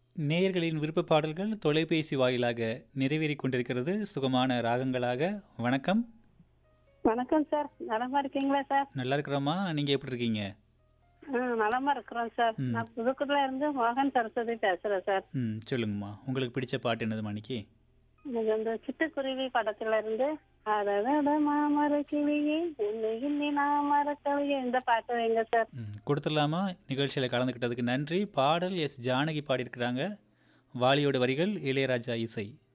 நேயர்களின் விருப்ப பாடல்கள் தொலைபேசி வாயிலாக நிறைவேறிக் கொண்டிருக்கிறது சுகமான ராகங்களாக வணக்கம் வணக்கம் சார் நலமா இருக்கீங்களா சார் நல்லா இருக்கிறோமா நீங்கள் எப்படி இருக்கீங்க ஆ நலமா இருக்கிறோம் சார் ம். நான் புதுக்குடில இருந்து மோகன் சரஸ்வதி பேசுறேன் சார் ம் சொல்லுங்கம்மா உங்களுக்கு பிடிச்ச பாட்டு என்னது மணிக்கு எனக்கு இந்த சிட்டுக்குருவி படத்துல இருந்து அதோட மாமர கிளியே உன்னை இன்னி நான் மறக்கலையே இந்த பாட்டு வைங்க சார் ம் கொடுத்துடலாமா நிகழ்ச்சியில் கலந்துக்கிட்டதுக்கு நன்றி பாடல் எஸ் ஜானகி பாடியிருக்கிறாங்க வாலியோட வரிகள் இளையராஜா இசை